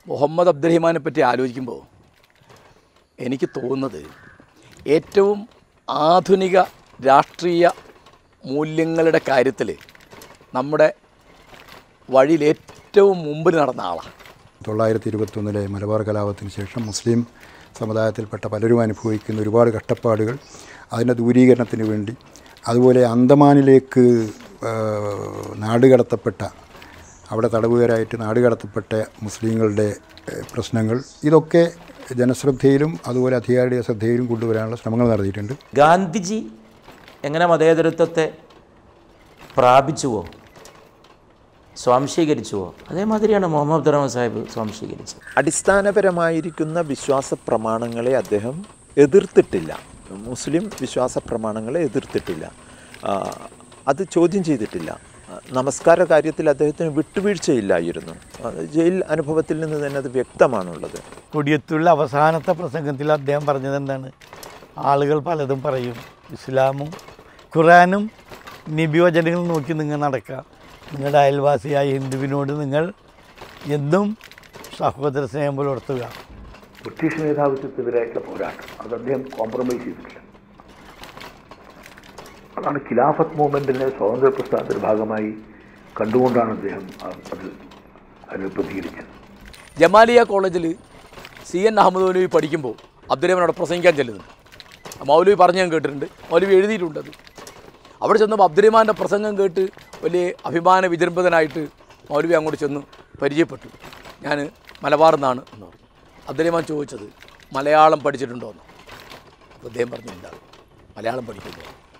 മുഹമ്മദ് അബ്ദുറഹിമാനെ പറ്റി ആലോചിക്കുമ്പോൾ എനിക്ക് തോന്നുന്നത് ഏറ്റവും ആധുനിക രാഷ്ട്രീയ മൂല്യങ്ങളുടെ കാര്യത്തിൽ നമ്മുടെ വഴിയിൽ ഏറ്റവും മുമ്പിൽ നടന്ന ആളാണ് തൊള്ളായിരത്തി ഇരുപത്തൊന്നിലെ മലബാർ കലാപത്തിന് ശേഷം മുസ്ലിം സമുദായത്തിൽപ്പെട്ട പലരും അനുഭവിക്കുന്ന ഒരുപാട് കഷ്ടപ്പാടുകൾ അതിൻ്റെ ദൂരീകരണത്തിന് വേണ്ടി അതുപോലെ അന്തമാനിലേക്ക് ആ, നാടുകടത്തപ്പെട്ട അവിടെ തടവുകാരായിട്ട് നാടുകടത്തപ്പെട്ട മുസ്ലിങ്ങളുടെ ഏ, പ്രശ്നങ്ങൾ ഇതൊക്കെ ജനശ്രദ്ധയിലും അതുപോലെ അധികാരിയുടെ ശ്രദ്ധയിലും കൊണ്ടുവരാനുള്ള ശ്രമങ്ങൾ നടത്തിയിട്ടുണ്ട് ഗാന്ധിജി എങ്ങനെ മതേതരത്വത്തെ പ്രാപിച്ചുവോ സ്വാംശീകരിച്ചുവോ അതേമാതിരിയാണ് മുഹമ്മദ് അബ്ദുറഹ്മാൻ സാഹിബ് സ്വാംശീകരിച്ചത് അടിസ്ഥാനപരമായിരിക്കുന്ന വിശ്വാസ പ്രമാണങ്ങളെ അദ്ദേഹം എതിർത്തിട്ടില്ല മുസ്ലിം വിശ്വാസ പ്രമാണങ്ങളെ എതിർത്തിട്ടില്ല ആ, അത് ചോദ്യം ചെയ്തിട്ടില്ല ആ, നമസ്കാര കാര്യത്തിൽ അദ്ദേഹത്തിന് വിട്ടുവീഴ്ചയില്ലായിരുന്നു അത് ജയിൽ അനുഭവത്തിൽ നിന്ന് തന്നെ അത് വ്യക്തമാണുള്ളത് കൊടിയത്തുള്ള അവസാനത്തെ പ്രസംഗത്തിൽ അദ്ദേഹം പറഞ്ഞത് എന്താണ് ആളുകൾ പലതും പറയും ഇസ്ലാമും ഖുറാനും നിബിവചനങ്ങളും നോക്കി നിങ്ങൾ നടക്കുക നിങ്ങളുടെ അയൽവാസിയായ ഹിന്ദുവിനോട് നിങ്ങൾ എന്നും സഹോദര സ്നേഹം പുലർത്തുക ബ്രിട്ടീഷ് മേധാവിത്വത്തിനെതിരായിട്ടുള്ള പോരാട്ടം അത് അദ്ദേഹം കോംപ്രമൈസ് ചെയ്തിട്ടില്ല അതാണ് ഖിലാഫത്ത് മൂവ്മെൻറ്റിനെ സ്വാതന്ത്ര്യ പ്രസ്ഥാനത്തിൻ്റെ ഭാഗമായി കണ്ടുകൊണ്ടാണ് അദ്ദേഹം ആ- അത് അതിൽ പ്രതികരിച്ചത് ജമാലിയ കോളേജിൽ സി എൻ അഹമ്മദ് മൗലവി പഠിക്കുമ്പോൾ അബ്ദുറഹ്മാൻ അവിടെ പ്രസംഗിക്കാൻ ചെല്ലുന്നുണ്ട് മൗലവി പറഞ്ഞു ഞാൻ കേട്ടിട്ടുണ്ട് മൗലവി എഴുതിയിട്ടുണ്ട് അത് അവിടെ ചെന്നപ്പോൾ അബ്ദുറഹ്മാൻ്റെ പ്രസംഗം കേട്ട് വലിയ അഭിമാന വിജൃംഭിതനായിട്ട് മൗലവി അങ്ങോട്ട് ചെന്ന് പരിചയപ്പെട്ടു ഞാൻ മലബാറിൽ നിന്നാണ് എന്ന് പറഞ്ഞു അബ്ദുറഹ്മാൻ ചോദിച്ചത് മലയാളം പഠിച്ചിട്ടുണ്ടോ എന്ന് അപ്പോൾ അദ്ദേഹം പറഞ്ഞു ഉണ്ടാകും മലയാളം പഠിക്കുന്നു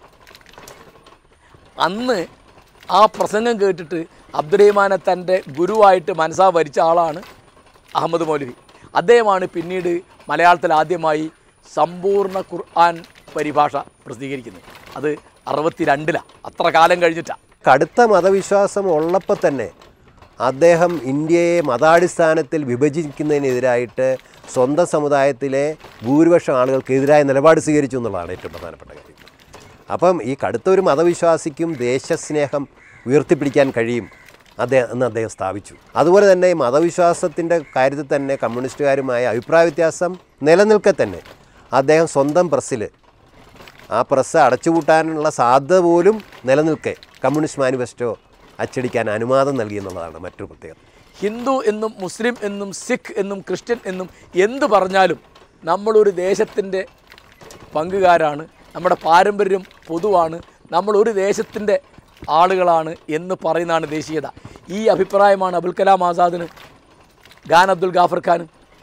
അന്ന് ആ പ്രസംഗം കേട്ടിട്ട് അബ്ദുറഹിമാനെ തൻ്റെ ഗുരുവായിട്ട് മനസ്സാ വരിച്ച ആളാണ് അഹമ്മദ് മൗലവി അദ്ദേഹമാണ് പിന്നീട് മലയാളത്തിൽ ആദ്യമായി സമ്പൂർണ്ണ ഖുർആൻ പരിഭാഷ പ്രസിദ്ധീകരിക്കുന്നത് അത് അറുപത്തിരണ്ടിലാണ് അത്ര കാലം കഴിഞ്ഞിട്ടാണ് കടുത്ത മതവിശ്വാസം ഉള്ളപ്പോൾ തന്നെ അദ്ദേഹം ഇന്ത്യയെ മതാടിസ്ഥാനത്തിൽ വിഭജിക്കുന്നതിനെതിരായിട്ട് സ്വന്തം സമുദായത്തിലെ ഭൂരിപക്ഷം ആളുകൾക്കെതിരായ നിലപാട് സ്വീകരിച്ചു എന്നുള്ളതാണ് ഏറ്റവും പ്രധാനപ്പെട്ട കാര്യം അപ്പം ഈ കടുത്ത ഒരു മതവിശ്വാസിക്കും ദേശസ്നേഹം ഉയർത്തിപ്പിടിക്കാൻ കഴിയും അദ്ദേഹം എന്ന് അദ്ദേഹം സ്ഥാപിച്ചു അതുപോലെ തന്നെ ഈ മതവിശ്വാസത്തിൻ്റെ കാര്യത്തിൽ തന്നെ കമ്മ്യൂണിസ്റ്റുകാരുമായ അഭിപ്രായ വ്യത്യാസം നിലനിൽക്കെ തന്നെ അദ്ദേഹം സ്വന്തം പ്രസ്സിൽ ആ പ്രസ് അടച്ചുപൂട്ടാനുള്ള സാധ്യത പോലും നിലനിൽക്കെ കമ്മ്യൂണിസ്റ്റ് മാനിഫെസ്റ്റോ അച്ചടിക്കാൻ അനുവാദം നൽകി എന്നുള്ളതാണ് മറ്റൊരു പ്രത്യേകത ഹിന്ദു എന്നും മുസ്ലിം എന്നും സിഖ് എന്നും ക്രിസ്ത്യൻ എന്നും എന്ത് പറഞ്ഞാലും നമ്മളൊരു ദേശത്തിൻ്റെ പങ്കുകാരാണ് നമ്മുടെ പാരമ്പര്യം പൊതുവാണ് നമ്മൾ ഒരു ദേശത്തിൻ്റെ ആളുകളാണ് എന്ന് പറയുന്നതാണ് ദേശീയത ഈ അഭിപ്രായമാണ് അബുൽ കലാം ആസാദിന് ഖാൻ അബ്ദുൽ ഗാഫർ ഖാൻ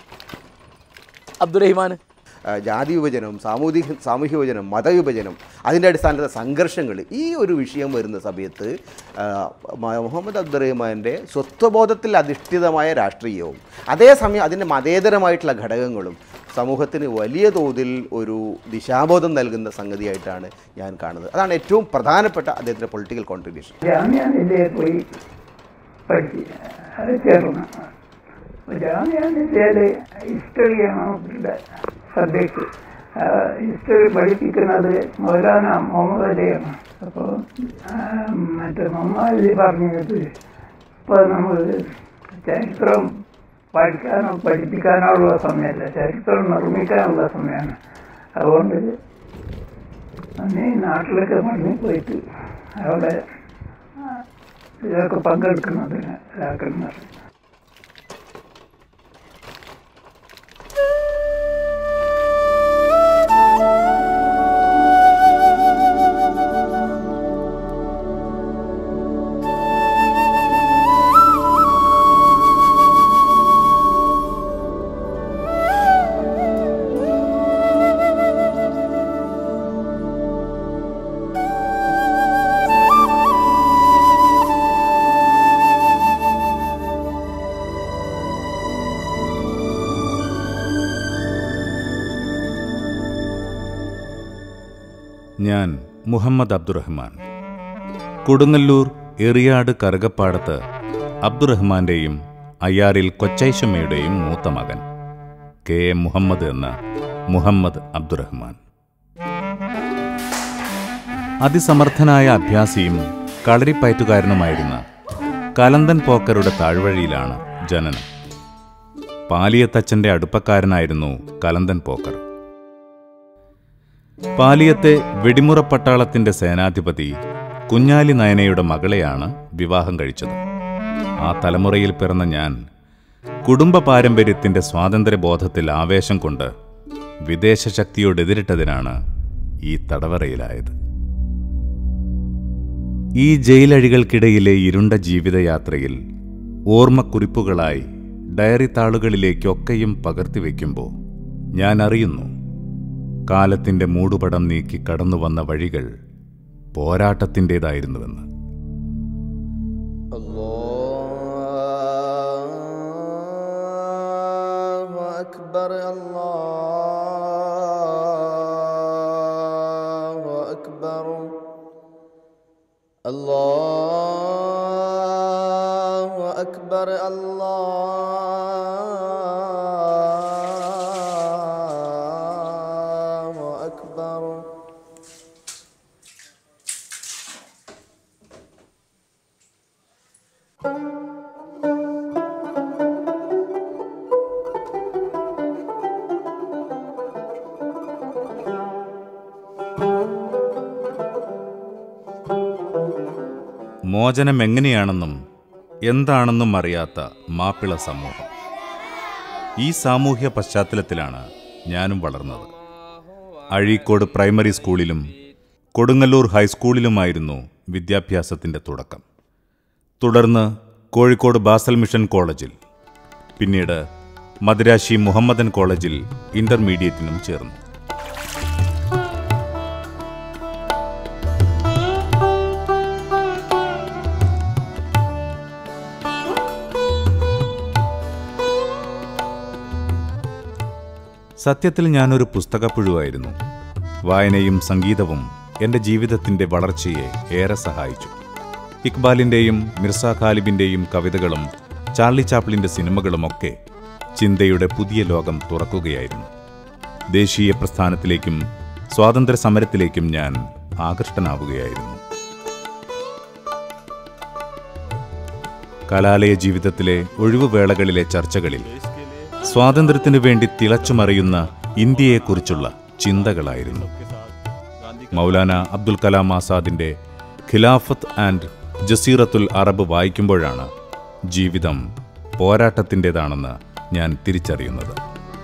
അബ്ദുറഹിമാൻ ആ, ജാതി വിഭജനം സാമൂഹിക സാമൂഹ്യ വിഭജനം മതവിഭജനം അതിൻ്റെ അടിസ്ഥാനത്തിലുള്ള സംഘർഷങ്ങൾ ഈ ഒരു വിഷയം വരുന്ന സമയത്ത് ആ, മ- മുഹമ്മദ് അബ്ദുറഹ്മാൻ്റെ സ്വത്വബോധത്തിൽ അധിഷ്ഠിതമായ രാഷ്ട്രീയവും അതേസമയം അതിൻ്റെ മതേതരമായിട്ടുള്ള ഘടകങ്ങളും സമൂഹത്തിന് വലിയ തോതിൽ ഒരു ദിശാബോധം നൽകുന്ന സംഗതിയായിട്ടാണ് ഞാൻ കാണുന്നത് അതാണ് ഏറ്റവും പ്രധാനപ്പെട്ട അദ്ദേഹത്തിൻ്റെ പൊളിറ്റിക്കൽ കോൺട്രിബ്യൂഷൻ ജാമ്യ നിലയിൽ പോയി പഠിച്ച് അത് ചേർന്നു ജാമ്യ നിലയില് ഹിസ്റ്ററിയാണ് അവരുടെ സബ്ജക്റ്റ് ഹിസ്റ്ററി പഠിപ്പിക്കുന്നത് മൗലാന മുഹമ്മദ് അലിയാണ് അപ്പോൾ മറ്റേ മുഹമ്മദ് അലി പറഞ്ഞത് ഇപ്പോൾ നമ്മൾ ചരിത്രം പഠിക്കാനോ പഠിപ്പിക്കാനോ ഉള്ള സമയമല്ല ചരിത്രം നിർമ്മിക്കാനുള്ള സമയമാണ് അതുകൊണ്ട് അന്നേ നാട്ടിലൊക്കെ മടങ്ങി പോയിട്ട് അവിടെ ഇതൊക്കെ പങ്കെടുക്കുന്നതിന് ഇതാക്കുന്നത് ഞാൻ മുഹമ്മദ് അബ്ദുറഹ്മാൻ കൊടുങ്ങല്ലൂർ എറിയാട് കറുകപ്പാടത്ത് അബ്ദുറഹ്മാന്റെയും അയ്യാറിൽ കൊച്ചൈശമ്മയുടെയും മൂത്ത മകൻ കെ എം മുഹമ്മദ് എന്ന മുഹമ്മദ് അബ്ദുറഹ്മാൻ അതിസമർത്ഥനായ അഭ്യാസിയും കളരിപ്പയറ്റുകാരനുമായിരുന്ന കലന്തൻ പോക്കറുടെ താഴ്വഴിയിലാണ് ജനനം പാലിയത്തച്ഛൻ്റെ അടുപ്പക്കാരനായിരുന്നു കലന്തൻ പോക്കർ പാലിയത്തെ വെടിമുറ പട്ടാളത്തിന്റെ സേനാധിപതി കുഞ്ഞാലി നയനയുടെ മകളെയാണ് വിവാഹം കഴിച്ചത് ആ തലമുറയിൽ പിറന്ന ഞാൻ കുടുംബ പാരമ്പര്യത്തിന്റെ സ്വാതന്ത്ര്യബോധത്തിൽ ആവേശം കൊണ്ട് വിദേശ ശക്തിയോട് എതിരിട്ടതിനാണ് ഈ തടവറയിലായത് ഈ ജയിലഴികൾക്കിടയിലെ ഇരുണ്ട ജീവിതയാത്രയിൽ ഓർമ്മക്കുറിപ്പുകളായി ഡയറി താളുകളിലേക്കൊക്കെയും പകർത്തിവെക്കുമ്പോൾ ഞാൻ അറിയുന്നു കാലത്തിന്റെ മൂടുപടം നീക്കി കടന്നു വന്ന വഴികൾ പോരാട്ടത്തിൻ്റെതായിരുന്നുവെന്ന് الله أكبر الله أكبر الله أكبر الله أكبر മോചനം എങ്ങനെയാണെന്നും എന്താണെന്നും അറിയാത്ത മാപ്പിള സമൂഹം ഈ സാമൂഹ്യ പശ്ചാത്തലത്തിലാണ് ഞാനും വളർന്നത് അഴീക്കോട് പ്രൈമറി സ്കൂളിലും കൊടുങ്ങല്ലൂർ ഹൈസ്കൂളിലുമായിരുന്നു വിദ്യാഭ്യാസത്തിൻ്റെ തുടക്കം തുടർന്ന് കോഴിക്കോട് ബാസൽ മിഷൻ കോളേജിൽ പിന്നീട് മദ്രാശി മുഹമ്മദൻ കോളേജിൽ ഇന്റർമീഡിയറ്റിനും ചേർന്നു സത്യത്തിൽ ഞാനൊരു പുസ്തകപ്പുഴുവായിരുന്നു വായനയും സംഗീതവും എൻ്റെ ജീവിതത്തിൻ്റെ വളർച്ചയെ ഏറെ സഹായിച്ചു ഇക്ബാലിൻ്റെയും മിർസ ഖാലിബിൻ്റെയും കവിതകളും ചാർലി ചാപ്ലിൻ്റെ സിനിമകളുമൊക്കെ ചിന്തയുടെ പുതിയ ലോകം തുറക്കുകയായിരുന്നു ദേശീയ പ്രസ്ഥാനത്തിലേക്കും സ്വാതന്ത്ര്യ സമരത്തിലേക്കും ഞാൻ ആകൃഷ്ടനാവുകയായിരുന്നു കലാലയ ജീവിതത്തിലെ ഒഴിവുവേളകളിലെ ചർച്ചകളിൽ സ്വാതന്ത്ര്യത്തിനു വേണ്ടി തിളച്ചുമറിയുന്ന ഇന്ത്യയെക്കുറിച്ചുള്ള ചിന്തകളായിരുന്നു മൗലാന അബ്ദുൽ കലാം ആസാദിന്റെ ഖിലാഫത്ത് ആൻഡ് ജസീറത്തുൽ അറബ് വായിക്കുമ്പോഴാണ് ജീവിതം പോരാട്ടത്തിൻ്റെതാണെന്ന് ഞാൻ തിരിച്ചറിയുന്നത്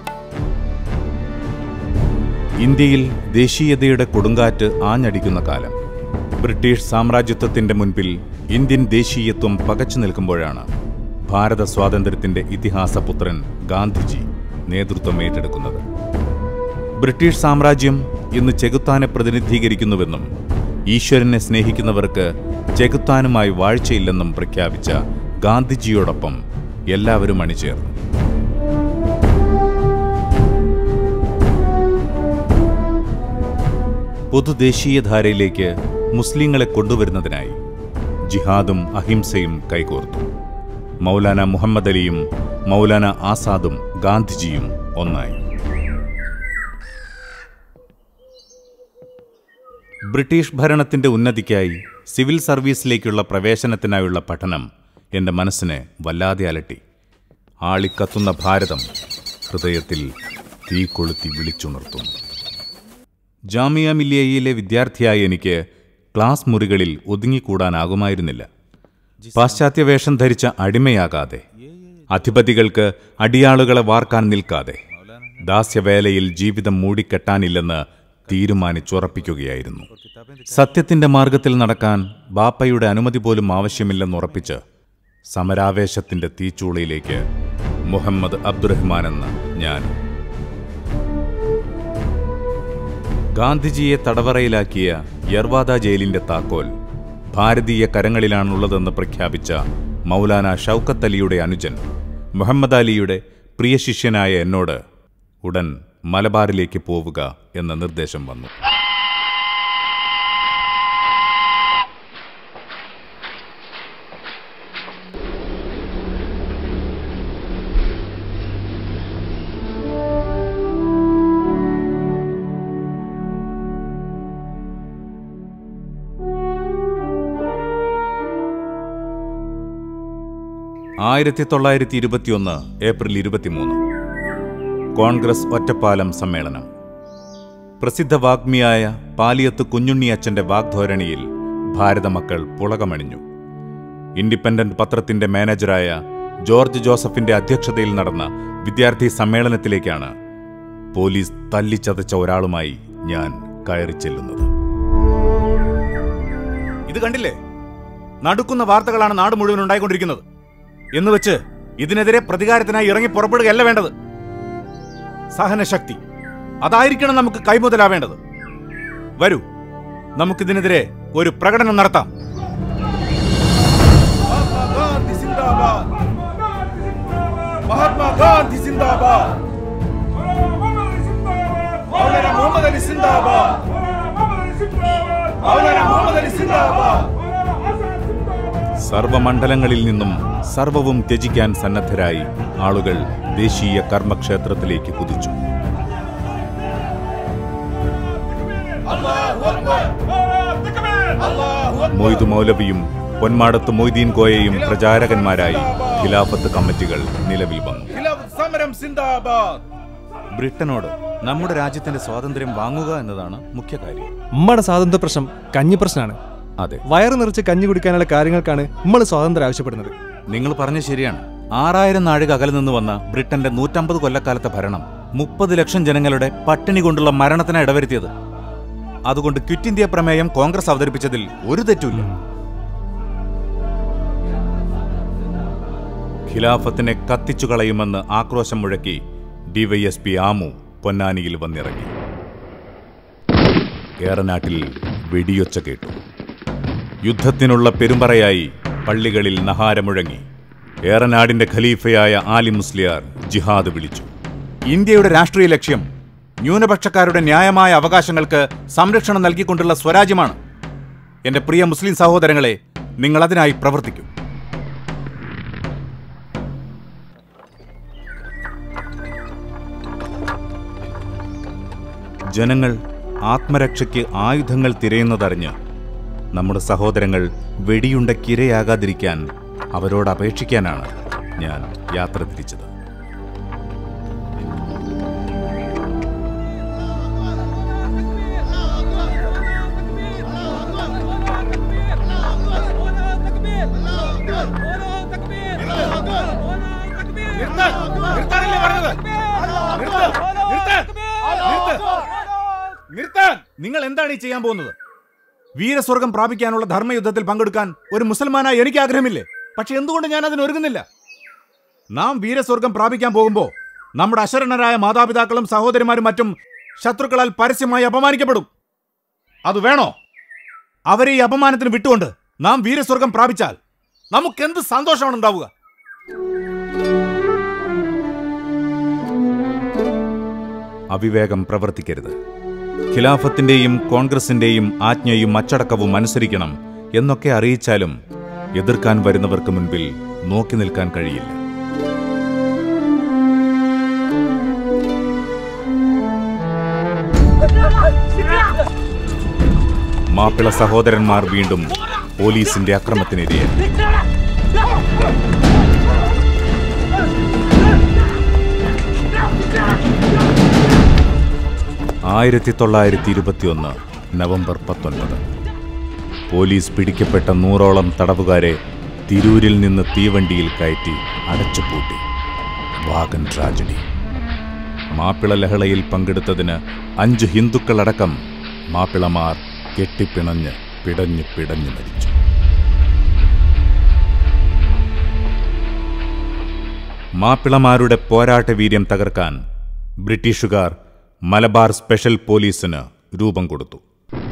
ഇന്ത്യയിൽ ദേശീയതയുടെ കൊടുങ്കാറ്റ് ആഞ്ഞടിക്കുന്ന കാലം ബ്രിട്ടീഷ് സാമ്രാജ്യത്വത്തിന്റെ മുൻപിൽ ഇന്ത്യൻ ദേശീയത്വം പകച്ചു നിൽക്കുമ്പോഴാണ് ഭാരത സ്വാതന്ത്ര്യത്തിന്റെ ഇതിഹാസപുത്രൻ ഗാന്ധിജി നേതൃത്വം ഏറ്റെടുക്കുന്നത് ബ്രിട്ടീഷ് സാമ്രാജ്യം ഇന്ന് ചെകുത്താനെ പ്രതിനിധീകരിക്കുന്നുവെന്നും ഈശ്വരനെ സ്നേഹിക്കുന്നവർക്ക് ചെകുത്താനുമായി വാഴ്ചയില്ലെന്നും പ്രഖ്യാപിച്ച ഗാന്ധിജിയോടൊപ്പം എല്ലാവരും അണിചേർന്നു പൊതുദേശീയധാരയിലേക്ക് മുസ്ലിങ്ങളെ കൊണ്ടുവരുന്നതിനായി ജിഹാദും അഹിംസയും കൈകോർത്തു മൗലാന മുഹമ്മദ് അലിയും മൗലാന ആസാദും ഗാന്ധിജിയും ഒന്നായി ബ്രിട്ടീഷ് ഭരണത്തിന്റെ ഉന്നതിക്കായി സിവിൽ സർവീസിലേക്കുള്ള പ്രവേശനത്തിനായുള്ള പഠനം എൻ്റെ മനസ്സിനെ വല്ലാതെ അലട്ടി ആളിക്കത്തുന്ന ഭാരതം ഹൃദയത്തിൽ തീ കൊളുത്തി വിളിച്ചുണർത്തുന്നു ജാമിയ മില്ലിയയിലെ വിദ്യാർത്ഥിയായ എനിക്ക് ക്ലാസ് മുറികളിൽ ഒതുങ്ങിക്കൂടാനാകുമായിരുന്നില്ല പാശ്ചാത്യ വേഷം ധരിച്ച അടിമയാകാതെ അധിപതികൾക്ക് അടിയാളുകളെ വാർക്കാൻ നിൽക്കാതെ ദാസ്യവേലയിൽ ജീവിതം മൂടിക്കെട്ടാനില്ലെന്ന് തീരുമാനിച്ചുറപ്പിക്കുകയായിരുന്നു സത്യത്തിന്റെ മാർഗത്തിൽ നടക്കാൻ ബാപ്പയുടെ അനുമതി പോലും ആവശ്യമില്ലെന്നുറപ്പിച്ച് സമരാവേശത്തിന്റെ തീച്ചൂളയിലേക്ക് മുഹമ്മദ് അബ്ദുറഹ്മാൻ എന്ന ഞാൻ ഗാന്ധിജിയെ തടവറയിലാക്കിയ യർവാദ ജയിലിന്റെ താക്കോൽ ഭാരതീയ കരങ്ങളിലാണുള്ളതെന്ന് പ്രഖ്യാപിച്ച മൗലാന ഷൗക്കത്ത് അലിയുടെ അനുജൻ മുഹമ്മദ് അലിയുടെ പ്രിയ ശിഷ്യനായ എന്നോട് ഉടൻ മലബാറിലേക്ക് പോവുക എന്ന നിർദ്ദേശം വന്നു ആയിരത്തി തൊള്ളായിരത്തി ഇരുപത്തിയൊന്ന് ഏപ്രിൽ ഇരുപത്തിമൂന്ന് കോൺഗ്രസ് ഒറ്റപ്പാലം സമ്മേളനം പ്രസിദ്ധ വാഗ്മിയായ പാലിയത്ത് കുഞ്ഞുണ്ണി അച്ഛന്റെ വാഗ്ധോരണിയിൽ ഭാരതമക്കൾ പുളകമണിഞ്ഞു ഇൻഡിപെൻഡന്റ് പത്രത്തിന്റെ മാനേജറായ ജോർജ് ജോസഫിന്റെ അധ്യക്ഷതയിൽ നടന്ന വിദ്യാർത്ഥി സമ്മേളനത്തിലേക്കാണ് പോലീസ് തല്ലിച്ചതച്ച ഒരാളുമായി ഞാൻ കയറി ചെല്ലുന്നത് ഇത് കണ്ടില്ലേ നടുക്കുന്ന വാർത്തകളാണ് നാട് മുഴുവൻ ഉണ്ടായിക്കൊണ്ടിരിക്കുന്നത് എന്ന് വെച്ച് ഇതിനെതിരെ പ്രതികാരത്തിനായി ഇറങ്ങി പുറപ്പെടുകയല്ല വേണ്ടത് സഹനശക്തി അതായിരിക്കണം നമുക്ക് കൈമുതലാവേണ്ടത് വരൂ നമുക്കിതിനെതിരെ ഒരു പ്രകടനം നടത്താം മഹാത്മാഗാന്ധി സിന്ദാബാദ് മൗലാന മുഹമ്മദ് അലി സിന്ദാബാദ് മൗലാന മുഹമ്മദ് അലി സിന്ദാബാദ് സർവമണ്ഡലങ്ങളിൽ നിന്നും സർവവും ത്യജിക്കാൻ സന്നദ്ധരായി ആളുകൾ ദേശീയ കർമ്മക്ഷേത്രത്തിലേക്ക് കുതിച്ചു അല്ലാഹു അക്ബർ അല്ലാഹു അക്ബർ മൊയ്തു മൗലവിയും പൊന്മാടത്ത് മൊയ്തീൻ കോയയും പ്രചാരകന്മാരായി ഖിലാഫത്ത് കമ്മിറ്റികൾ നിലവിൽ വന്നു ഖിലാഫത്ത് സമരം സിന്ദാബാദ് ബ്രിട്ടനോട് നമ്മുടെ രാജ്യത്തിന്റെ സ്വാതന്ത്ര്യം വാങ്ങുക എന്നതാണ് മുഖ്യ കാര്യം ഉമ്മയുടെ സ്വാതന്ത്ര്യ പ്രശ്നം കഞ്ഞി പ്രശ്നമാണ് അതെ വയറ് നിറച്ച് കഞ്ഞി കുടിക്കാനുള്ള കാര്യങ്ങൾക്കാണ് നമ്മൾ സ്വാതന്ത്ര്യം ആവശ്യപ്പെടുന്നത് നിങ്ങൾ പറഞ്ഞ ശരിയാണ് ആറായിരം നാഴിക അകലെ നിന്ന് വന്ന ബ്രിട്ടന്റെ നൂറ്റമ്പത് കൊല്ലക്കാലത്തെ ഭരണം മുപ്പത് ലക്ഷം ജനങ്ങളുടെ പട്ടിണി കൊണ്ടുള്ള മരണത്തിന് ഇടവരുത്തിയത് അതുകൊണ്ട് ക്വിറ്റ് ഇന്ത്യ പ്രമേയം കോൺഗ്രസ് അവതരിപ്പിച്ചതിൽ ഒരു തെറ്റുമില്ല ഖിലാഫത്തിനെ കത്തിച്ചു കളയുമെന്ന് ആക്രോശം മുഴക്കി ഡിവൈഎസ്പി ആമു പൊന്നാനിയിൽ വന്നിറങ്ങി ഏറനാട്ടിൽ വെടിയൊച്ച കേട്ടു യുദ്ധത്തിനുള്ള പെരുമ്പറയായി പള്ളികളിൽ നഹാരമുഴങ്ങി ഏറനാടിന്റെ ഖലീഫയായ ആലി മുസ്ലിയാർ ജിഹാദ് വിളിച്ചു ഇന്ത്യയുടെ രാഷ്ട്രീയ ലക്ഷ്യം ന്യൂനപക്ഷക്കാരുടെ ന്യായമായ അവകാശങ്ങൾക്ക് സംരക്ഷണം നൽകിക്കൊണ്ടുള്ള സ്വരാജ്യമാണ് എന്റെ പ്രിയ മുസ്ലിം സഹോദരങ്ങളെ നിങ്ങൾ അതിനായി പ്രവർത്തിക്കും ജനങ്ങൾ ആത്മരക്ഷയ്ക്ക് ആയുധങ്ങൾ തിരയുന്നതറിഞ്ഞ് നമ്മുടെ സഹോദരങ്ങൾ വെടിയുണ്ടക്കിരയാകാതിരിക്കാൻ അവരോട് അപേക്ഷിക്കാനാണ് ഞാൻ യാത്ര തിരിച്ചത് നിർത്താൻ നിർത്താനല്ലേ പറഞ്ഞത് നിർത്ത് നിർത്താൻ നിർത്ത് നിർത്താൻ നിങ്ങൾ എന്താണ് ഈ ചെയ്യാൻ പോകുന്നത് വീരസ്വർഗം പ്രാപിക്കാനുള്ള ധർമ്മയുദ്ധത്തിൽ പങ്കെടുക്കാൻ ഒരു മുസൽമാനായി എനിക്ക് ആഗ്രഹമില്ലേ പക്ഷെ എന്തുകൊണ്ട് ഞാൻ അതിന് ഒരുങ്ങുന്നില്ല നാം വീരസ്വർഗം പ്രാപിക്കാൻ പോകുമ്പോൾ നമ്മുടെ അശരണരായ മാതാപിതാക്കളും സഹോദരിമാരും മറ്റും ശത്രുക്കളാൽ പരസ്യമായി അപമാനിക്കപ്പെടും അത് വേണോ അവരെ ഈ അപമാനത്തിന് വിട്ടുകൊണ്ട് നാം വീരസ്വർഗം പ്രാപിച്ചാൽ നമുക്കെന്ത് സന്തോഷമാണ് ഉണ്ടാവുക അവിവേകം പ്രവർത്തിക്കരുത് ഖിലാഫത്തിന്റെയും കോൺഗ്രസിന്റെയും ആജ്ഞയും അച്ചടക്കവും അനുസരിക്കണം എന്നൊക്കെ അറിയിച്ചാലും എതിർക്കാൻ വരുന്നവർക്ക് മുൻപിൽ നോക്കി നിൽക്കാൻ കഴിയില്ല മാപ്പിള സഹോദരന്മാർ വീണ്ടും പോലീസിന്റെ അക്രമത്തിനിരയായി ആയിരത്തി തൊള്ളായിരത്തി ഇരുപത്തിയൊന്ന് നവംബർ പത്തൊൻപത് പോലീസ് പിടിക്കപ്പെട്ട നൂറോളം തടവുകാരെ തിരൂരിൽ നിന്ന് തീവണ്ടിയിൽ കയറ്റി അടച്ചുപൂട്ടി വാഗൻ ട്രാജഡി മാപ്പിള ലഹളയിൽ പങ്കെടുത്തതിന് അഞ്ച് ഹിന്ദുക്കളടക്കം മാപ്പിളമാർ കെട്ടിപ്പിണഞ്ഞ് പിടഞ്ഞു പിടഞ്ഞു മരിച്ചു മാപ്പിളമാരുടെ പോരാട്ട വീര്യം തകർക്കാൻ ബ്രിട്ടീഷുകാർ മലബാർ സ്പെഷ്യൽ പോലീസിന് രൂപം കൊടുത്തു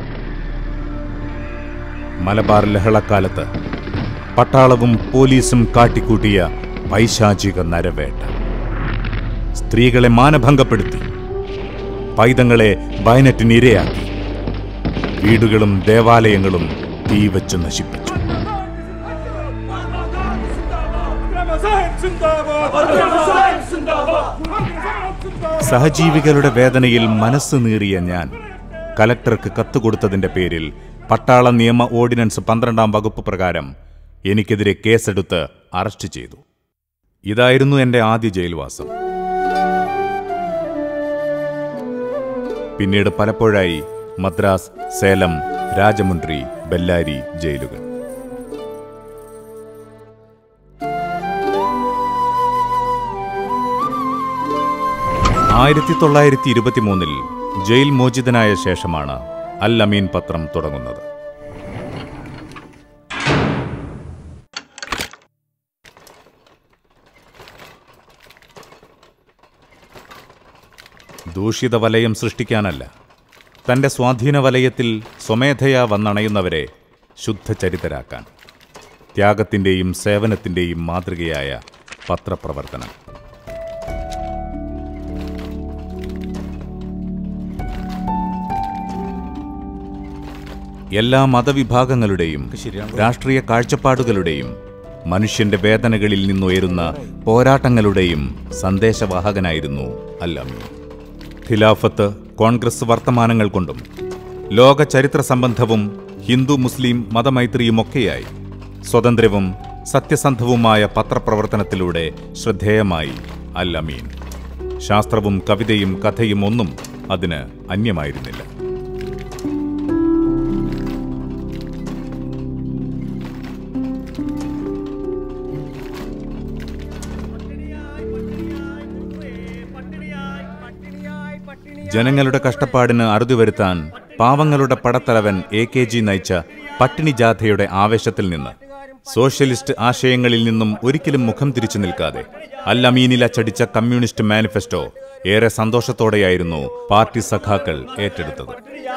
മലബാർ ലഹളക്കാലത്ത് പട്ടാളവും പോലീസും കാട്ടിക്കൂട്ടിയ പൈശാചിക നരവേട്ട സ്ത്രീകളെ മാനഭംഗപ്പെടുത്തി പൈതങ്ങളെ ബയനറ്റിനിരയാക്കി വീടുകളും ദേവാലയങ്ങളും തീവച്ച് നശിപ്പിച്ചു സഹജീവികളുടെ വേദനയിൽ മനസ്സ് നീറിയ ഞാൻ കലക്ടർക്ക് കത്ത് കൊടുത്തതിന്റെ പേരിൽ പട്ടാള നിയമ ഓർഡിനൻസ് പന്ത്രണ്ടാം വകുപ്പ് പ്രകാരം എനിക്കെതിരെ കേസെടുത്ത് അറസ്റ്റ് ചെയ്തു ഇതായിരുന്നു എൻ്റെ ആദ്യ ജയിൽവാസം പിന്നീട് പലപ്പോഴായി മദ്രാസ് സേലം രാജമുണ്ട്രി ബെല്ലാരി ജയിലുകൾ ആയിരത്തി തൊള്ളായിരത്തി ഇരുപത്തിമൂന്നിൽ ജയിൽ മോചിതനായ ശേഷമാണ് അൽ അമീൻ പത്രം തുടങ്ങുന്നത് ദൂഷിത വലയം സൃഷ്ടിക്കാനല്ല തന്റെ സ്വാധീന വലയത്തിൽ സ്വമേധയാ വന്നണയുന്നവരെ ശുദ്ധചരിതരാക്കാൻ ത്യാഗത്തിൻ്റെയും സേവനത്തിൻ്റെയും മാതൃകയായ പത്രപ്രവർത്തനം എല്ലാ മതവിഭാഗങ്ങളുടെയും രാഷ്ട്രീയ കാഴ്ചപ്പാടുകളുടെയും മനുഷ്യന്റെ വേദനകളിൽ നിന്നുയരുന്ന പോരാട്ടങ്ങളുടെയും സന്ദേശവാഹകനായിരുന്നു അൽ അമീൻ ഖിലാഫത്ത് കോൺഗ്രസ് വർത്തമാനങ്ങൾ കൊണ്ടും ലോക ചരിത്ര സംബന്ധവും ഹിന്ദു മുസ്ലിം മതമൈത്രിയുമൊക്കെയായി സ്വതന്ത്രവും സത്യസന്ധവുമായ പത്രപ്രവർത്തനത്തിലൂടെ ശ്രദ്ധേയമായി അൽ അമീൻ ശാസ്ത്രവും കവിതയും കഥയും ഒന്നും അതിന് അന്യമായിരുന്നില്ല ജനങ്ങളുടെ കഷ്ടപ്പാടിന് അറുതി വരുത്താൻ പാവങ്ങളുടെ പടത്തലവൻ എ കെ ജി നയിച്ച പട്ടിണി ജാഥയുടെ ആവേശത്തിൽ നിന്ന് സോഷ്യലിസ്റ്റ് ആശയങ്ങളിൽ നിന്നും ഒരിക്കലും മുഖം തിരിച്ചു നിൽക്കാതെ അൽ അമീനിൽ അച്ചടിച്ച കമ്മ്യൂണിസ്റ്റ് മാനിഫെസ്റ്റോ ഏറെ സന്തോഷത്തോടെയായിരുന്നു പാർട്ടി സഖാക്കൾ ഏറ്റെടുത്തത്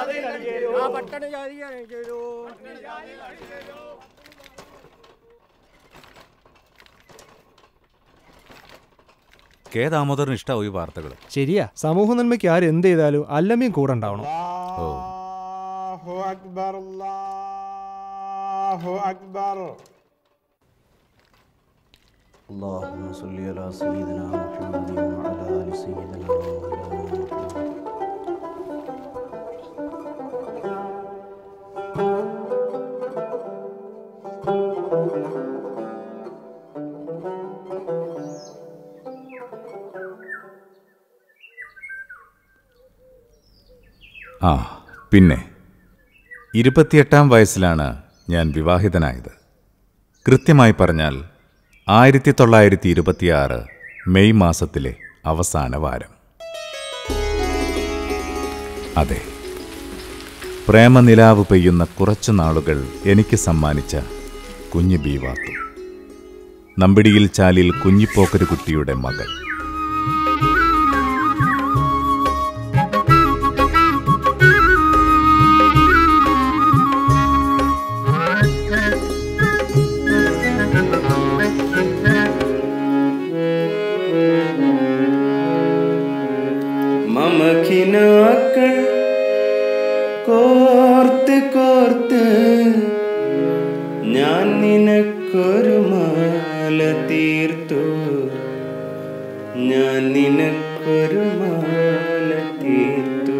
കെ ദാമോദറിന് ഇഷ്ടാവും ഈ വാർത്തകൾ ശരിയാ സമൂഹ നന്മയ്ക്ക് ആര് എന്ത് ചെയ്താലും അല്ലമ്മയും കൂടെ ഉണ്ടാവണം ഓ അല്ലാഹു അക്ബർ അല്ലാഹു അക്ബർ اللهم صل على سيدنا محمد وعلى آل سيدنا مولانا محمد ആ പിന്നെ ഇരുപത്തിയെട്ടാം വയസ്സിലാണ് ഞാൻ വിവാഹിതനായത് കൃത്യമായി പറഞ്ഞാൽ ആയിരത്തി തൊള്ളായിരത്തി ഇരുപത്തിയാറ് മെയ് മാസത്തിലെ അവസാന വാരം അതെ പ്രേമനിലാവ് പെയ്യുന്ന കുറച്ചു നാളുകൾ എനിക്ക് സമ്മാനിച്ച കുഞ്ഞു ബീവാത്തു നമ്പിടിയിൽ ചാലിൽ കുഞ്ഞിപ്പോക്കരു കുട്ടിയുടെ മകൾ മമഖിനാക്കൾ കോർത്ത് കോർത്ത് ഞാൻ നിനക്കൊരു മാല തീർത്തു ഞാൻ നിനക്കൊരു മാല തീർത്തു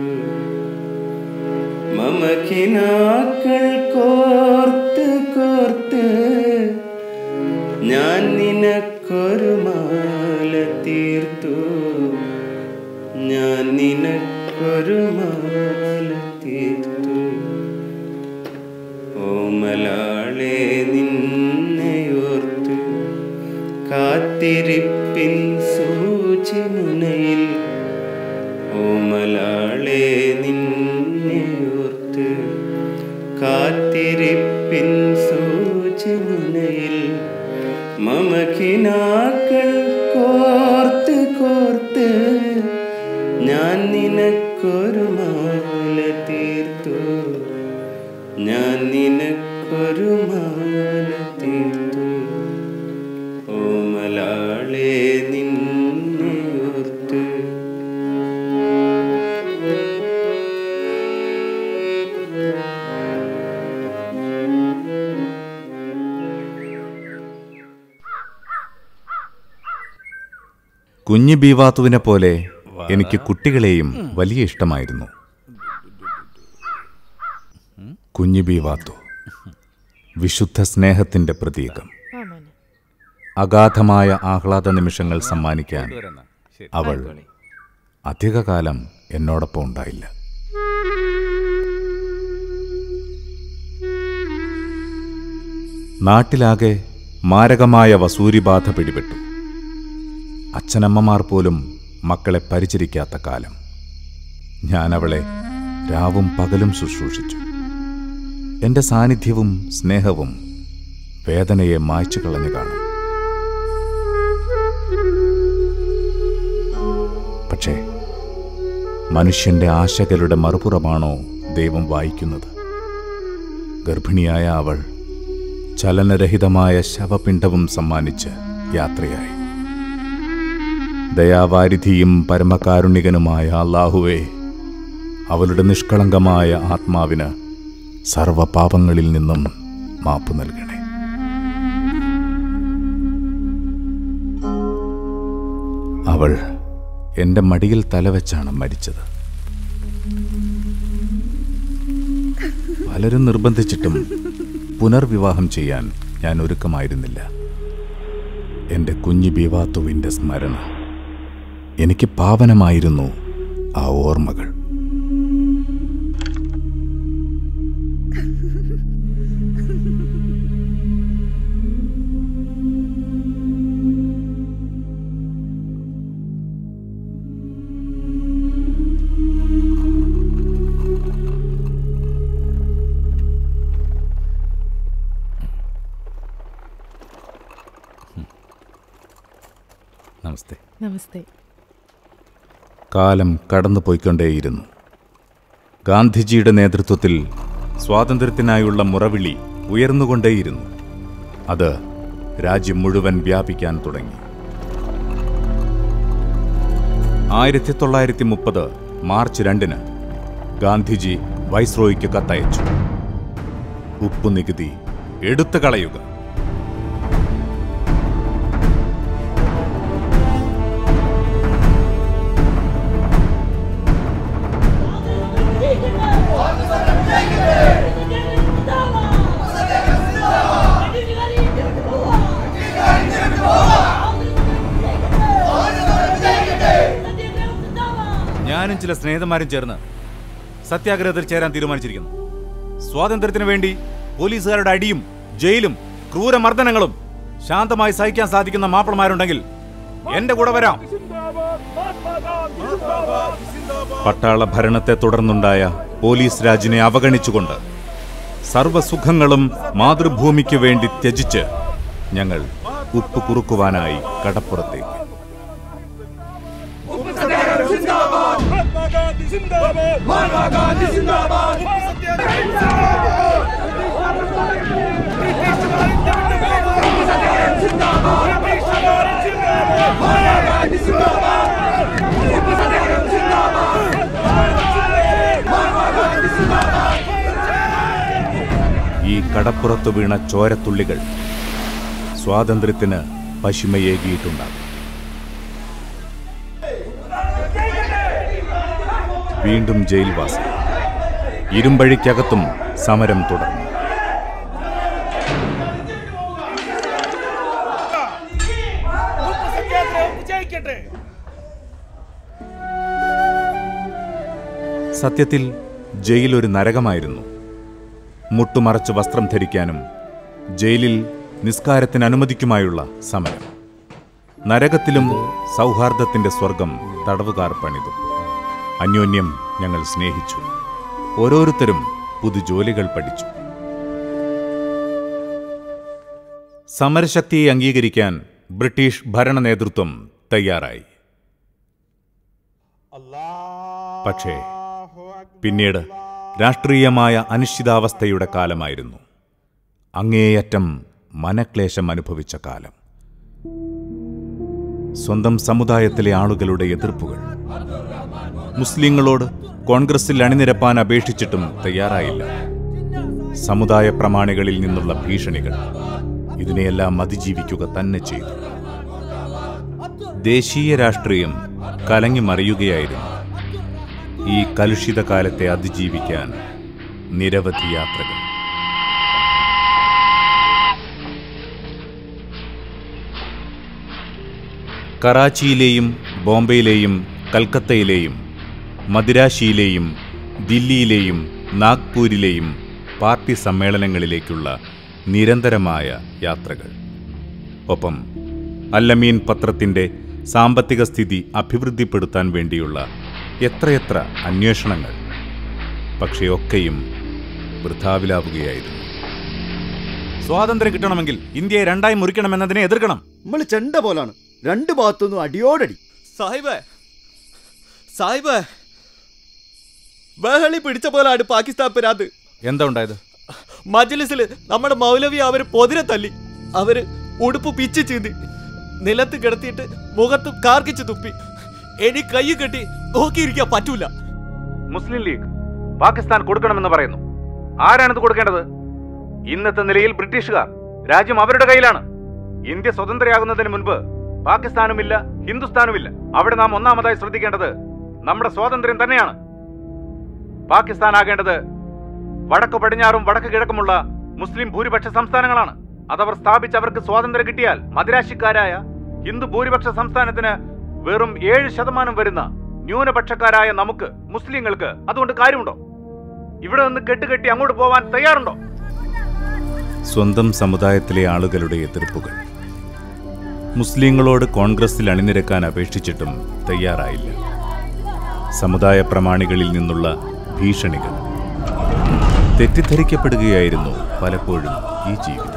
മമഖിനാക്കൾ കോർത്ത് കോർത്ത് ഞാൻ നിനക്കൊരു മാല തീർത്തു ഞാൻ നിനക്കൊരു മാല തീർത്തു ഓമലാളെ നിന്നെയോർത്ത് കാത്തിരിപ്പിൻ സൂചി മുനയിൽ ഓമലാളെ നിന്നെയോർത്ത് കാത്തിരിപ്പിൻ സൂചി മുനയിൽ മമഖിനാക്കൾ കോർത്ത് കോർത്ത് ഞാൻ നിനക്കൊരു മാല തീർത്തു ഞാൻ നിനക്കൊരു മാല തീർത്തു ഓമലാളെ നിന്നെയോർത്ത് കുഞ്ഞു ബീവാത്തുവിനെ പോലെ എനിക്ക് കുട്ടികളെയും വലിയ ഇഷ്ടമായിരുന്നു കുഞ്ഞു ബീവാത്തു വിശുദ്ധ സ്നേഹത്തിന്റെ പ്രതീകം അഗാധമായ ആഹ്ലാദ നിമിഷങ്ങൾ സമ്മാനിക്കാൻ അവൾ അധികകാലം എന്നോടൊപ്പം ഉണ്ടായില്ല നാട്ടിലാകെ മാരകമായ വസൂരിബാധ പിടിപെട്ടു അച്ഛനമ്മമാർ പോലും മക്കളെ പരിചരിക്കാത്ത കാലം ഞാൻ അവളെ രാവും പകലും ശുശ്രൂഷിച്ചു എൻ്റെ സാന്നിധ്യവും സ്നേഹവും വേദനയെ മായ്ച്ചു കളഞ്ഞു കാണും പക്ഷേ മനുഷ്യന്റെ ആശകളുടെ മറുപുറമാണോ ദൈവം വായിക്കുന്നത് ഗർഭിണിയായ അവൾ ചലനരഹിതമായ ശവപിണ്ഡവും സമ്മാനിച്ച് യാത്രയായി ദയാവാരിധിയും പരമകാരുണികനുമായ അള്ളാഹുവേ അവളുടെ നിഷ്കളങ്കമായ ആത്മാവിന് സർവപാപങ്ങളിൽ നിന്നും മാപ്പ് നൽകണേ അവൾ എൻ്റെ മടിയിൽ തലവെച്ചാണ് മരിച്ചത് പലരും നിർബന്ധിച്ചിട്ടും പുനർവിവാഹം ചെയ്യാൻ ഞാൻ ഒരുക്കമായിരുന്നില്ല എൻ്റെ കുഞ്ഞു ബീവാത്തുവിൻ്റെ സ്മരണ എനിക്ക് പാവനമായിരുന്നു ആ ഓർമ്മകൾ നമസ്തേ നമസ്തേ കാലം കടന്നു പോയിക്കൊണ്ടേയിരുന്നു ഗാന്ധിജിയുടെ നേതൃത്വത്തിൽ സ്വാതന്ത്ര്യത്തിനായുള്ള മുറവിളി ഉയർന്നുകൊണ്ടേയിരുന്നു അത് രാജ്യം മുഴുവൻ വ്യാപിക്കാൻ തുടങ്ങി ആയിരത്തി തൊള്ളായിരത്തി മുപ്പത് മാർച്ച് രണ്ടിന് ഗാന്ധിജി വൈസ്രോയ്ക്ക് കത്തയച്ചു ഉപ്പു നികുതി എടുത്തു കളയുക ഞാനും ചില സ്നേഹിതന്മാരും ചേർന്ന് സത്യാഗ്രഹത്തിൽ ചേരാൻ തീരുമാനിച്ചിരിക്കുന്നു സ്വാതന്ത്ര്യത്തിന് വേണ്ടി പോലീസുകാരുടെ അടിയും ജയിലും ക്രൂരമർദ്ദനങ്ങളും ശാന്തമായി സഹിക്കാൻ സാധിക്കുന്ന മാപ്പിളമാരുണ്ടെങ്കിൽ എന്റെ കൂടെ വരാം പട്ടാള ഭരണത്തെ തുടർന്നുണ്ടായ പോലീസ് രാജിനെ അവഗണിച്ചുകൊണ്ട് സർവസുഖങ്ങളും മാതൃഭൂമിക്ക് വേണ്ടി ത്യജിച്ച് ഞങ്ങൾ ഉപ്പ് കുറുക്കുവാനായി കടപ്പുറത്തേക്ക് ഈ കടപ്പുറത്തു വീണ ചോരത്തുള്ളികൾ സ്വാതന്ത്ര്യത്തിന് പശിമയേകിയിട്ടുണ്ടാകും വീണ്ടും ജയിൽവാസം ഇരുമ്പഴിക്കകത്തും സമരം തുടർന്നു സത്യത്തിൽ ജയിൽ ഒരു നരകമായിരുന്നു മുട്ടുമറച്ച് വസ്ത്രം ധരിക്കാനും ജയിലിൽ നിസ്കാരത്തിന് അനുമതിക്കുമായുള്ള സമരം നരകത്തിലും സൗഹാർദ്ദത്തിന്റെ സ്വർഗം തടവുകാർ പണിതു അന്യോന്യം ഞങ്ങൾ സ്നേഹിച്ചു ഓരോരുത്തരും പുതുജോലികൾ പഠിച്ചു സമരശക്തിയെ അംഗീകരിക്കാൻ ബ്രിട്ടീഷ് ഭരണ നേതൃത്വം തയ്യാറായി പക്ഷേ പിന്നീട് രാഷ്ട്രീയമായ അനിശ്ചിതാവസ്ഥയുടെ കാലമായിരുന്നു അങ്ങേയറ്റം മനക്ലേശം അനുഭവിച്ച കാലം സ്വന്തം സമുദായത്തിലെ ആളുകളുടെ എതിർപ്പുകൾ മുസ്ലിങ്ങളോട് കോൺഗ്രസിൽ അണിനിരപ്പാൻ അപേക്ഷിച്ചിട്ടും തയ്യാറായില്ല സമുദായ പ്രമാണികളിൽ നിന്നുള്ള ഭീഷണികൾ ഇതിനെയെല്ലാം അതിജീവിക്കുക തന്നെ ചെയ്തു ദേശീയ രാഷ്ട്രീയം കലങ്ങി മറിയുകയായിരുന്നു ഈ കലുഷിത കാലത്തെ അതിജീവിക്കാൻ നിരവധി യാത്രകൾ കറാച്ചിയിലെയും ബോംബെയിലെയും കൽക്കത്തയിലെയും മദിരാശിയിലെയും ദില്ലിയിലെയും നാഗ്പൂരിലെയും പാർട്ടി സമ്മേളനങ്ങളിലേക്കുള്ള നിരന്തരമായ യാത്രകൾ ഒപ്പം അല്ലമീൻ പത്രത്തിൻ്റെ സാമ്പത്തിക സ്ഥിതി അഭിവൃദ്ധിപ്പെടുത്താൻ വേണ്ടിയുള്ള എത്രയെത്ര അന്വേഷണങ്ങൾ പക്ഷേ ഒക്കെയും വൃഥാവിലാവുകയായിരുന്നു സ്വാതന്ത്ര്യം കിട്ടണമെങ്കിൽ ഇന്ത്യയെ രണ്ടായി മുറിക്കണമെന്നതിനെ എതിർക്കണം നമ്മൾ ചെണ്ട പോലാണ് രണ്ട് ഭാഗത്തുനിന്നും അടിയോടടി സാഹിബേ സാഹിബേ ബഹളി പിടിച്ച പോലാണ് പാകിസ്ഥാൻ പിരാത് എന്താ ഉണ്ടായത് മജ്ലിസിൽ നമ്മുടെ മൗലവി അവര് പൊതിരെ തല്ലി അവര് ഉടുപ്പ് പിച്ച് ചീന്തി നിലത്ത് കിടത്തിയിട്ട് മുഖത്ത് കാർക്കിച്ച് തുപ്പി എനി കൈ കെട്ടി നോക്കിയിരിക്കാൻ പറ്റൂല മുസ്ലിം ലീഗ് പാകിസ്ഥാൻ കൊടുക്കണമെന്ന് പറയുന്നു ആരാണിത് കൊടുക്കേണ്ടത് ഇന്നത്തെ നിലയിൽ ബ്രിട്ടീഷുകാർ രാജ്യം അവരുടെ കയ്യിലാണ് ഇന്ത്യ സ്വതന്ത്രയാകുന്നതിന് മുൻപ് പാകിസ്ഥാനുമില്ല ഹിന്ദുസ്ഥാനുമില്ല അവിടെ നാം ഒന്നാമതായി ശ്രദ്ധിക്കേണ്ടത് നമ്മുടെ സ്വാതന്ത്ര്യം തന്നെയാണ് പാകിസ്ഥാൻ ആകേണ്ടത് വടക്ക് പടിഞ്ഞാറും വടക്ക് കിഴക്കുമുള്ള മുസ്ലിം ഭൂരിപക്ഷ സംസ്ഥാനങ്ങളാണ് അതവർ സ്ഥാപിച്ച് അവർക്ക് സ്വാതന്ത്ര്യം കിട്ടിയാൽ മദിരാശിക്കാരായ ഹിന്ദു ഭൂരിപക്ഷ സംസ്ഥാനത്തിന് വെറും ഏഴ് ശതമാനം വരുന്ന ന്യൂനപക്ഷക്കാരായ നമുക്ക് മുസ്ലിങ്ങൾക്ക് അതുകൊണ്ട് കാര്യമുണ്ടോ ഇവിടെ നിന്ന് കെട്ടുകെട്ടി അങ്ങോട്ട് പോവാൻ തയ്യാറുണ്ടോ സ്വന്തം സമുദായത്തിലെ ആളുകളുടെ എതിർപ്പുകൾ മുസ്ലിങ്ങളോട് കോൺഗ്രസിൽ അണിനിരക്കാൻ അപേക്ഷിച്ചിട്ടും തയ്യാറായില്ല സമുദായ പ്രമാണികളിൽ നിന്നുള്ള ഭീഷണികൾ തെറ്റിദ്ധരിക്കപ്പെടുകയായിരുന്നു പലപ്പോഴും ഈ ജീവിതം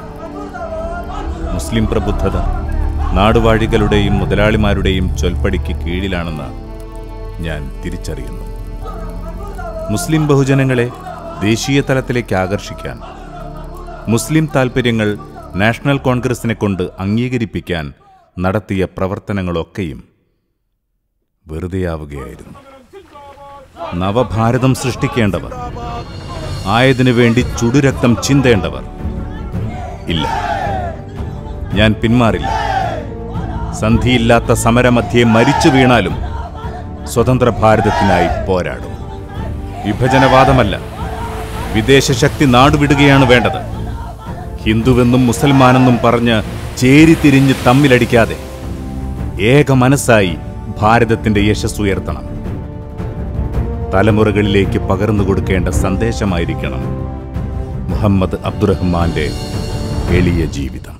മുസ്ലിം പ്രബുദ്ധത നാടുവാഴികളുടെയും മുതലാളിമാരുടെയും ചൊൽപ്പടിക്ക് കീഴിലാണെന്ന് ഞാൻ തിരിച്ചറിയുന്നു മുസ്ലിം ബഹുജനങ്ങളെ ദേശീയ തലത്തിലേക്ക് ആകർഷിക്കാൻ മുസ്ലിം താൽപ്പര്യങ്ങൾ നാഷണൽ കോൺഗ്രസിനെ കൊണ്ട് അംഗീകരിപ്പിക്കാൻ നടത്തിയ പ്രവർത്തനങ്ങളൊക്കെയും വെറുതെയാവുകയായിരുന്നു നവഭാരതം സൃഷ്ടിക്കേണ്ടവർ ആയതിനു വേണ്ടി ചുടുരക്തം ചിന്തേണ്ടവർ ഇല്ല ഞാൻ പിന്മാറില്ല സന്ധിയില്ലാത്ത സമരമധ്യേ മരിച്ചു വീണാലും സ്വതന്ത്ര ഭാരതത്തിനായി പോരാടും വിഭജനവാദമല്ല വിദേശ ശക്തി നാടുവിടുകയാണ് വേണ്ടത് ഹിന്ദുവെന്നും മുസൽമാനെന്നും പറഞ്ഞ് ചേരിതിരിഞ്ഞ് തമ്മിലടിക്കാതെ ഏക മനസ്സായി ഭാരതത്തിന്റെ യശസ് ഉയർത്തണം തലമുറകളിലേക്ക് പകർന്നു കൊടുക്കേണ്ട സന്ദേശമായിരിക്കണം മുഹമ്മദ് അബ്ദുറഹ്മാന്റെ എളിയ ജീവിതം